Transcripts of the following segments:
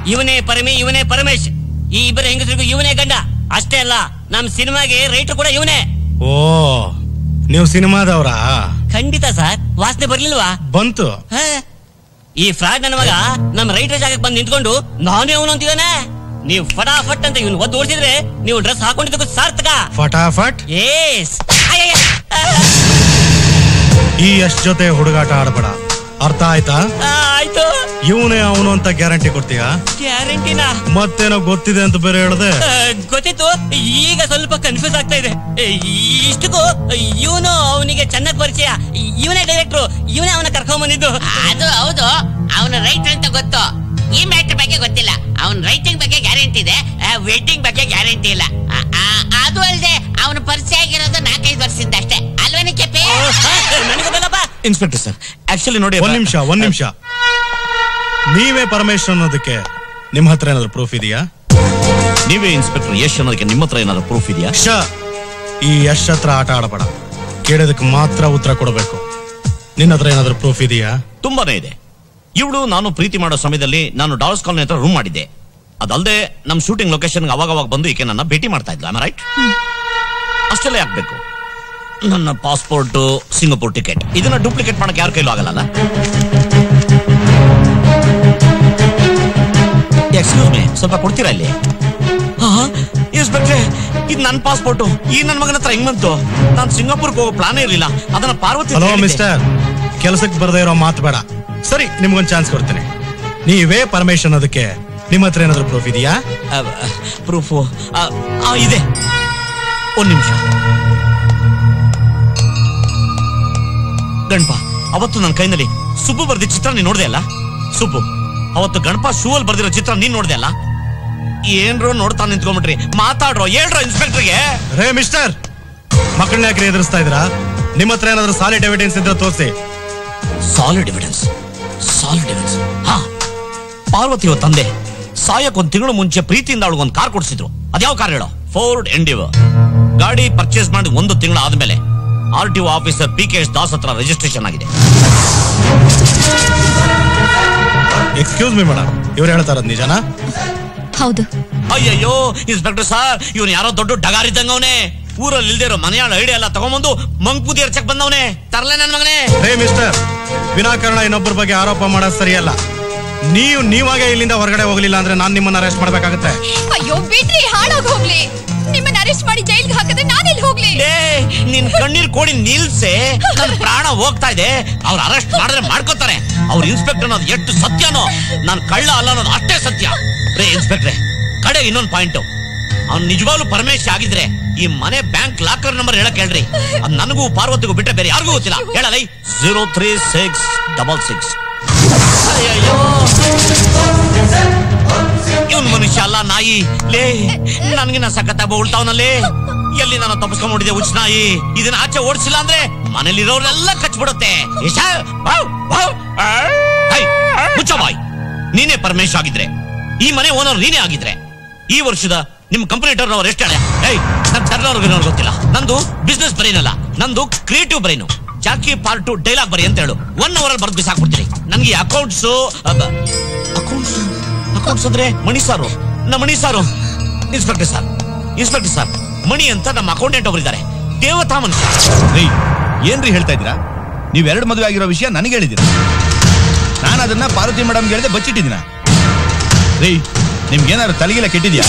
ಇವನೇ ಪರಮಿ ಇವನೇ ಪರಮೇಶ್ ಈ ಇಬ್ಬರ ಹೆಂಗಸರಿಗೂ ಇವನೇ ಗಂಡ ಅಷ್ಟೇ ಅಲ್ಲ ನಮ್ ಸಿನಿಮಾಗೆ ರೈಟರ್ ಕೂಡ ಇವನೇ ಓ ನೀವು ಸಿನಿಮಾದವ್ರಾ ಖಂಡಿತ ಸರ್ ವಾಸನೆ ಬರ್ಲಿಲ್ವಾ ಬಂತು ಹಾ? ಈ ಫ್ರಾಡ್ ನನ್ನ ಮಗ ನಮ್ ರೈಟರ್ ಜಾಗಕ್ಕೆ ಬಂದು ನಿಂತ್ಕೊಂಡು ನಾನೇ ಅವನು ಅಂತಿದ್ದಾನೆ ನೀವು ಫಟಾಫಟ್ ಅಂತ ಇವನು ಒದ್ದು ಓಡಿಸಿದ್ರೆ ನೀವು ಡ್ರೆಸ್ ಹಾಕೊಂಡಿದ್ದಕ್ಕೂ ಸಾರ್ಥಕ ಫಟಾಫಟ್ ಏಸ್ ಈ ಎಷ್ಟ್ ಜೊತೆ ಹುಡುಗಾಟ ಆಡಬೇಡ ಅರ್ಥ ಆಯ್ತಾ ಆಯ್ತು ಇವನೇ ಅವನು ಅಂತ ಗ್ಯಾರಂಟಿ ಕೊಡ್ತೀಯಾ ಗ್ಯಾರಂಟಿನಾ ಮತ್ತೇನೋ ಗೊತ್ತಿದೆ ಅಂತ ಬೇರೆ ಹೇಳ್ದೆ ಗೊತ್ತಿತ್ತು ಈಗ ಸ್ವಲ್ಪ ಕನ್ಫ್ಯೂಸ್ ಆಗ್ತಾ ಇದೆ ಇಷ್ಟಕ್ಕೂ ಇವನು ಅವನಿಗೆ ಚೆನ್ನಾಗಿ ಪರಿಚಯ ಇವನೇ ಡೈರೆಕ್ಟ್ರು ಇವನೇ ಅವನ ಕರ್ಕೊಂಡ್ ಬಂದಿದ್ದು ಅದು ಹೌದು ಅವನ ರೈಟ್ ಅಂತ ಗೊತ್ತು ಈ ಮ್ಯಾಟರ್ ಬಗ್ಗೆ ಗೊತ್ತಿಲ್ಲ ಅವನ ರೈಟಿಂಗ್ ಬಗ್ಗೆ ಗ್ಯಾರಂಟಿ ಇದೆ ವೆಡ್ಡಿಂಗ್ ಬಗ್ಗೆ ಗ್ಯಾರಂಟಿ ಇಲ್ಲ ಆ- ಆ- ಅದು ಅಲ್ಲದೆ ಅವನ ಪರಿಚಯ ಆಗಿರೋದು ನಾಲ್ಕೈದು ವರ್ಷದಿಂದ ಅಷ್ಟೇ ಅಲ್ವೇನೆ ಕೆಪಿ ನನಗೊಬ್ಬಲ್ಲಪ್ಪ ಇನ್ಸ್ಪೆಕ್ಟರ್ ಸರ್ ಆಕ್ಚುಲಿ ನೋಡಿ ಒಂದ್ ನಿಮಿಷ ಒಂದ್ ನಿಮಿಷ ನೀವೇ ಪರಮೇಶ್ವರ್ ಅನ್ನೋದಕ್ಕೆ ನಿಮ್ ಹತ್ರ ಏನಾದ್ರು ಪ್ರೂಫ್ ಇದೆಯಾ ನೀವೇ ಇನ್ಸ್ಪೆಕ್ಟರ್ ಯಶ್ ಅನ್ನೋದಕ್ಕೆ ನಿಮ್ಮ ಹತ್ರ ಏನಾದ್ರು ಪ್ರೂಫ್ ಇದೆಯಾ ಶ ಈ ಯಶ್ ಹತ್ರ ಆಟ ಆಡಬೇಡ ಕೇಳೋದಕ್ಕೆ ಮಾತ್ರ ಉತ್ತರ ಕೊಡಬೇಕು ನಿನ್ನ ಹತ್ರ ಏನಾದ್ರು ಪ್ರೂಫ್ ಇದೆಯಾ ತುಂಬಾನೇ ಇದೆ ಇವಳು ನಾನು ಪ್ರೀತಿ ಮಾಡೋ ಸಮಯದಲ್ಲಿ ನಾನು ಡಾಲ್ಸ್ ಕಾಲನಿ ಹತ್ರ ರೂಮ್ ಮಾಡಿದ್ದೆ ಅದಲ್ಲದೆ ನಮ್ ಶೂಟಿಂಗ್ ಲೊಕೇಶನ್ ಅವಾಗ ಅವಾಗ ಬಂದು ಈಕೆ ನನ್ನ ಭೇಟಿ ಮಾಡ್ತಾ ಇದ್ಲ ರೈಟ್ ಅಷ್ಟೆಲ್ಲ ಯಾಕಬೇಕು ನನ್ನ ಪಾಸ್ಪೋರ್ಟ್ ಸಿಂಗಪುರ್ ಟಿಕೆಟ್ ಇದನ್ನ ಡೂಪ್ಲಿಕೇಟ್ ಮಾಡಕ್ ಯಾರ ಕೈಲೂ ಆಗಲ್ಲ ಎಕ್ಸ್ಕ್ಯೂಸ್ ಮೀ ಸ್ವಲ್ಪ ಕೊಡ್ತೀರಾ ಇಲ್ಲಿ ಇನ್ಸ್ಪೆಕ್ಟ್ರೆ ಇದು ನನ್ನ ಪಾಸ್ಪೋರ್ಟ್ ಈ ನನ್ನ ಮಗನ ಹತ್ರ ಹೆಂಗ್ ಬಂತು ನಾನು ಸಿಂಗಾಪುರ್ಗೆ ಹೋಗೋ ಪ್ಲಾನೇ ಇರಲಿಲ್ಲ ಅದನ್ನ ಪಾರ್ವತಿ ಹಲೋ ಹೇಳಿದ್ದೆ. ಮಿಸ್ಟರ್ ಕೆಲ್ಸಕ್ಕೆ ಬರದೇ ಇರೋ ಮಾತು ಬೇಡ ಸರಿ ನಿಮ್ಗೊಂದು ಚಾನ್ಸ್ ಕೊಡ್ತೀನಿ ನೀವೇ ಪರಮೇಶ್ ಅನ್ನೋದಕ್ಕೆ ನಿಮ್ಮ ಹತ್ರ ಏನಾದ್ರು ಪ್ರೂಫ್ ಇದೆಯಾ ಪ್ರೂಫು ಇದೆ ಒಂದ್ ನಿಮಿಷ ಗಣಪ ಅವತ್ತು ನನ್ನ ಕೈನಲ್ಲಿ ಸುಬ್ಬು ಬರ್ದಿದ್ದ ಚಿತ್ರ ನೀನ್ ನೋಡ್ದೆ ಅಲ್ಲ ಸುಬ್ಬು ಅವತ್ತು ಗಣಪ ಶೂ ಅಲ್ಲಿ ಬರ್ದಿರೋ ಚಿತ್ರ ನೀನ್ ನೋಡ್ದೆ ಅಲ್ಲ ಏನ್ರೋ ನೋಡ್ತಾ ನಿಂತ್ಕೊಂಡ್ಬಿಟ್ರಿ ಮಾತಾಡ್ರೋ ಹೇಳ್ರೋ ಇನ್ಸ್ಪೆಕ್ಟರ್ಗೆ ರೇ ಮಿಸ್ಟರ್ ಮಕ್ಕಳನ್ನ ಯಾಕೆ ಎದುರಿಸ್ತಾ ಇದ್ರಾ ನಿಮ್ಮ ಹತ್ರ ಏನಾದ್ರು ಸಾಲಿಡ್ ಎವಿಡೆನ್ಸ್ ಇದ್ರೆ ತೋರಿಸಿ ಸಾಲಿಡ್ ಎವಿಡೆನ್ಸ್ ಸಾಲಿಡ್ ಎವಿಡೆನ್ಸ್ ಹಾ ಪಾರ್ವತಿ ಅವ್ರ ತಂದೆ ಸಾಯಕ್ ಒಂದ್ ತಿಂಗಳು ಮುಂಚೆ ಪ್ರೀತಿಯಿಂದ ಅವಳಿಗೊಂದು ಕಾರ್ ಕೊಡ್ಸಿದ್ರು ಅದ್ಯಾವ ಕಾರ್ ಹೇಳೋ ಫೋರ್ಡ್ ಎಂಡಿವ ಗಾಡಿ ಪರ್ಚೇಸ್ ಮಾಡಿ ಒಂದು ತಿಂಗಳು ಆದ್ಮೇಲೆ R T O officer P K S Das ಹತ್ರ ರಿಜಿಸ್ಟ್ರೇಷನ್ ಆಗಿದೆ ಎಕ್ಸ್ಕ್ಯೂಸ್ ಮಿ ಮೇಡಮ್ ಇವ್ರು ಹೇಳ್ತಾ ಇರೋದು ನಿಜನಾ ಹೌದು ಅಯ್ಯಯ್ಯೋ ಇನ್ಸ್ಪೆಕ್ಟರ್ ಸರ್ ಇವನು ಯಾರೋ ದೊಡ್ಡ ಡಗಾರ್ ಇದ್ದಂಗ ಅವನೇ ಊರಲ್ಲಿ ಇಲ್ದೇ ಇರೋ ಮನೆಯಾಳ ಐಡಿಯಾ ಎಲ್ಲ ತಗೊಂಬಂದು ಮಂಗ್ಪೂದಿ ಎರ್ಚಕ್ ಬಂದವನೇ ತರಲೆ ನನ್ ಮಗನೇ ರೇ ಮಿಸ್ಟರ್ ವಿನಾಕಾರಣ ಇನ್ನೊಬ್ಬರ ಬಗ್ಗೆ ಆರೋಪ ಮಾಡೋದು ಸರಿಯಲ್ಲ ನೀವು ನೀವಾಗೆ ಇಲ್ಲಿಂದ ಹೊರಗಡೆ ಹೋಗ್ಲಿಲ್ಲ ಅಂದ್ರೆ ನಾನು ನಿಮ್ಮನ್ನ ಅರೆಸ್ಟ್ ಮಾಡ್ಬೇಕಾಗತ್ತೆ ಅಯ್ಯೋ ಬಿಡ್ರಿ ಹಾಳಾಗ್ ಹೋಗ್ಲಿ ನಿಮ್ಮನ್ನ ಅರೆಸ್ಟ್ ಮಾಡಿ ಜೈಲ್ಗೆ ಹಾಕಿದ್ರೆ ನಾನೆಲ್ಲಿ ಹೋಗ್ಲಿ ಏ ನಿನ್ ಕಣ್ಣೀರ್ ಕೋಡಿ ನಿಲ್ಸೆ ನನ್ ಪ್ರಾಣ ಹೋಗ್ತಾ ಇದೆ ಅವ್ರ ಅರೆಸ್ಟ್ ಮಾಡಿದ್ರೆ ಮಾಡ್ಕೋತಾರೆ ಅವ್ರ ಇನ್ಸ್ಪೆಕ್ಟರ್ ಅನ್ನೋದು ಎಷ್ಟು ಸತ್ಯನೋ ನಾನ್ ಕಳ್ಳ ಅಲ್ಲ ಅನ್ನೋದು ಅಷ್ಟೇ ಸತ್ಯ ರೇ ಇನ್ಸ್ಪೆಕ್ಟ್ರೆ ಕಡೆ ಇನ್ನೊಂದ್ ಪಾಯಿಂಟ್ ಅವ್ನ್ ನಿಜವಾಗ್ಲೂ ಪರಮೇಶ್ ಆಗಿದ್ರೆ ಈ ಮನೆ ಬ್ಯಾಂಕ್ ಲಾಕರ್ ನಂಬರ್ ಹೇಳಕ್ ಹೇಳ್ರಿ ಅದ್ ನನಗೂ ಪಾರ್ವತಿಗೂ ಬಿಟ್ಟರೆ ಬೇರೆ ಯಾರಿಗೂ ಗೊತ್ತಿಲ್ಲ ಹೇಳಲ್ಲ zero three six double six ಅಯ್ಯಯ್ಯೋ ಇವನ್ ಮನುಷ್ಯ ಅಲ್ಲ ನಾಯಿ ಲೇ ನನ್ಗಿನ ಸಖತ್ ಉಳ್ತಾವನಲ್ಲಿ ಎಲ್ಲಿ ನಾನು ತಪ್ಪಿಸ್ಕೊಂಡ್ಬಿಟ್ಟಿದೆ ಹುಚ್ಚ ನಾಯಿ ಇದನ್ನ ಆಚೆ ಓಡಿಸಿಲ್ಲ ಅಂದ್ರೆ ಮನೇಲಿರೋರೆಲ್ಲ ಕಚ್ಬಿಡುತ್ತೆ ಇಶ, ವಾವ್, ವಾವ್, ಆ, ಹೈ, ಮುಚ್ಚ ಬಾಯ್ ನೀನೇ ಪರಮೇಶ್ ಆಗಿದ್ರೆ ಈ ಮನೆ ಓನರ್ ನೀನೇ ಆಗಿದ್ರೆ ಈ ವರ್ಷದ ನಿಮ್ ಕಂಪನಿ ಟರ್ನ್ ಓವರ್ ಎಷ್ಟು ಏಯ್ ನನ್ ಟರ್ನ್ ಓವರ್ ಗೊತ್ತಿಲ್ಲ ನಂದು ಬಿಸ್ನೆಸ್ ಬ್ರೈನ್ ಅಲ್ಲ ನಂದು creative brain Jackie part two dialogue ಬರಿ ಅಂತ ಹೇಳು ಒನ್ ಅವರ್ ಅಲ್ಲಿ ಬರ್ದು ಬಿಸಾಕ್ಬಿಡ್ತೀನಿ ನನ್ಗೆ ಅಕೌಂಟ್ಸ್ ಅಕೌಂಟ್ಸ್ ಅಕೌಂಟ್ಸ್ ಅಂದ್ರೆ ಮಣಿ ಸಾರು ನಮ್ಮ Mani sir inspector sir inspector sir Mani ಅಂತ ನಮ್ಮ ಅಕೌಂಟೆಂಟ್ ಒಬ್ಬರಿದ್ದಾರೆ ದೇವತಾ ಮನುಷ್ಯ ರೀ ಏನ್ರಿ ಹೇಳ್ತಾ ಇದ್ದೀರಾ ನೀವ್ ಎರಡು ಮದುವೆ ಆಗಿರೋ ವಿಷಯ ನನಗೆ ಹೇಳಿದ್ದೀರಾ ನಾನು ಅದನ್ನ ಪಾರ್ವತಿ ಮೇಡಮ್ ಹೇಳಿದೆ ಬಚ್ಚಿಟ್ಟಿದ್ದೀನ ರೀ ನಿಮ್ಗೇನಾದ್ರು ತಲೆಗಿಲ್ಲ ಕೆಟ್ಟಿದ್ಯಾ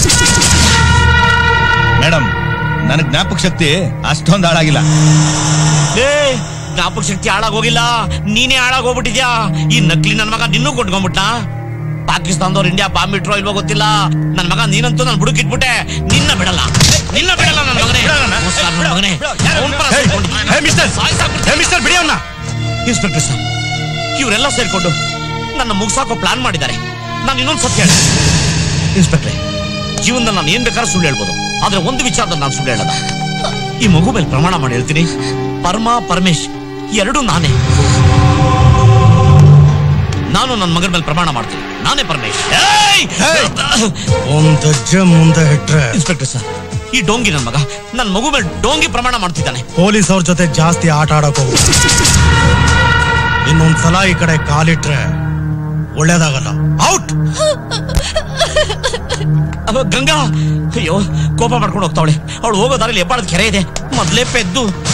ಮೇಡಮ್ ನನಗ್ ಜ್ಞಾಪಕ ಶಕ್ತಿ ಅಷ್ಟೊಂದು ಹಾಳಾಗಿಲ್ಲ ಏ ಜ್ಞಾಪಕ ಶಕ್ತಿ ಹಾಳಾಗೋಗಿಲ್ಲ ನೀನೇ ಹಾಳಾಗೋಗ್ಬಿಟ್ಟಿದ್ಯಾ ಈ ನಕ್ಲಿ ನನ್ ಮಗ ನಿನ್ನೂ ಕೊಟ್ಕೊಂಡ್ಬಿಟ್ಟ ಪಾಕಿಸ್ತಾನದವ್ರು ಇಂಡಿಯಾ ಬಾಂಬ್ ಇಟ್ರೋ ಇಲ್ವೋ ಗೊತ್ತಿಲ್ಲ ನನ್ ಮಗ ನೀನಂತೂ ನನ್ ಬುಡುಕಿಟ್ಬಿಟ್ಟೆ ನಿನ್ನ ಬಿಡಲ್ಲ ನಿನ್ನ ಬಿಡಲ್ಲ ನನ್ ಮಗನೇ ಮೋಸ್ಕಾರ ನನ್ ಮಗನೇ ಅವ್ನ್ ಪರ ಸೇರ್ಕೊಂಡಿದ್ದೀನಿ. ಹೇ ಮಿಸ್ಟರ್ ಸಾಯ್ಸಾಕ್ಬಿಡ್ತೀನಿ. ಹೇ ಮಿಸ್ಟರ್ ಬಿಡಿ ಅವ್ನ ಇನ್ಸ್ಪೆಕ್ಟರ್ ಸರ್ ಇವರೆಲ್ಲ ಸೇರ್ಕೊಂಡು ನನ್ನ ಮುಗ್ಸಾಕೋ ಪ್ಲಾನ್ ಮಾಡಿದ್ದಾರೆ ನಾನು ಇನ್ನೊಂದು ಸತ್ಯ ಹೇಳಿ ಇನ್ಸ್ಪೆಕ್ಟ್ರೆ ಜೀವನದಲ್ಲಿ ನಾನು ಏನ್ ಬೇಕಾದ್ರೂ ಸುಳ್ಳು ಹೇಳ್ಬೋದು ಆದ್ರೆ ಒಂದು ವಿಚಾರದಲ್ಲಿ ನಾನು ಸುಳ್ಳು ಹೇಳಲ್ಲ ಈ ಮಗು ಮೇಲೆ ಪ್ರಮಾಣ ಮಾಡಿ ಹೇಳ್ತೀನಿ ಪರಮ ಪರಮೇಶ್ ಎರಡೂ ನಾನೇ ನಾನು ನನ್ನ ಮಗನ ಮೇಲೆ ಪ್ರಮಾಣ ಮಾಡ್ತೀನಿ ನಾನೇ ಪರಮೇಶ್ ಏಯ್! ಒಂದ್ ಹೆಜ್ಜೆ ಮುಂದೆ ಇಟ್ರೆ ಇನ್ಸ್ಪೆಕ್ಟರ್ ಸರ್ ಈ ಡೋಂಗಿ ನನ್ನ ಮಗ ನನ್ನ ಮಗು ಮೇಲೆ ಡೋಂಗಿ ಪ್ರಮಾಣ ಮಾಡ್ತಿದ್ದಾನೆ ಪೊಲೀಸ್ ಅವ್ರ ಜೊತೆ ಜಾಸ್ತಿ ಆಟ ಆಡಕ್ ಹೋಗು ಇನ್ನೊಂದ್ಸಲ ಈ ಕಡೆ ಕಾಲಿಟ್ರೆ ಒಳ್ಳೇದಾಗಲ್ಲ ಔಟ್ ಗಂಗಾ ಅಯ್ಯೋ ಕೋಪ ಮಾಡ್ಕೊಂಡು ಹೋಗ್ತಾವಳೆ ಅವಳು ಹೋಗೋ ದಾರಿಲಿ ಹೆಬ್ಬಾಳದ ಕೆರೆ ಇದೆ ಮೊದ್ಲೇ ಪೆದ್ದು